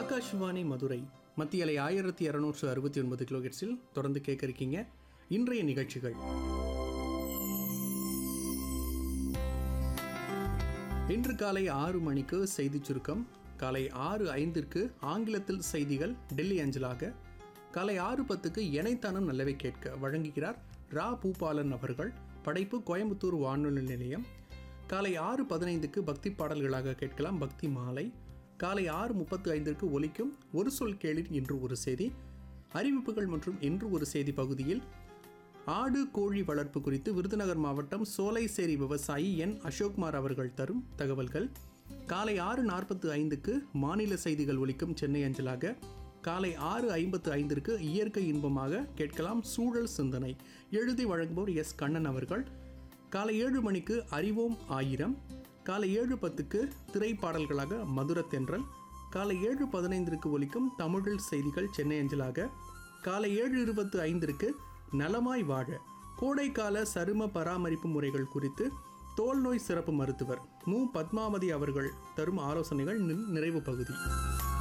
ஆகாஷ்வாணி மதுரை மத்திய அலை ஆயிரத்தி இரநூற்று அறுபத்தி ஒன்பது கிலோஹெட்ஸில் தொடர்ந்து கேட்க இருக்கீங்க இன்றைய நிகழ்ச்சிகள் இன்று காலை ஆறு மணிக்கு செய்திச் சுருக்கம் காலை ஆறு ஐந்திற்கு ஆங்கிலத்தில் செய்திகள் டெல்லி அஞ்சலாக காலை ஆறு பத்துக்கு எனைத்தானும் நல்லவை கேட்க வழங்குகிறார் ரா பூபாலன் அவர்கள் படைப்பு கோயம்புத்தூர் வானொலி நிலையம் காலை ஆறு பதினைந்துக்கு பக்தி பாடல்களாக கேட்கலாம் பக்தி மாலை காலை ஆறு முப்பத்து ஐந்திற்கு ஒலிக்கும் ஒரு சொல் கேளிர் இன்று ஒரு செய்தி அறிவிப்புகள் மற்றும் இன்று ஒரு செய்தி பகுதியில் ஆடு கோழி வளர்ப்பு குறித்து விருதுநகர் மாவட்டம் சோலைசேரி விவசாயி என் அசோக்குமார் அவர்கள் தரும் தகவல்கள் காலை ஆறு நாற்பத்து ஐந்துக்கு மாநில செய்திகள் ஒலிக்கும் சென்னை அஞ்சலாக காலை ஆறு ஐம்பத்து ஐந்திற்கு இயற்கை இன்பமாக கேட்கலாம் சூழல் சிந்தனை எழுதி வழங்குவோர் எஸ் கண்ணன் அவர்கள் காலை ஏழு மணிக்கு அறிவோம் ஆயிரம் காலை ஏழு பத்துக்கு திரைப்பாடல்களாக மதுர தென்றல் காலை ஏழு பதினைந்திற்கு ஒலிக்கும் தமிழில் செய்திகள் சென்னை அஞ்சலாக காலை ஏழு இருபத்து ஐந்திற்கு நலமாய் வாழ கோடைக்கால சரும பராமரிப்பு முறைகள் குறித்து தோல் நோய் சிறப்பு மருத்துவர் மு பத்மாவதி அவர்கள் தரும் ஆலோசனைகள் நி- நிறைவு பகுதி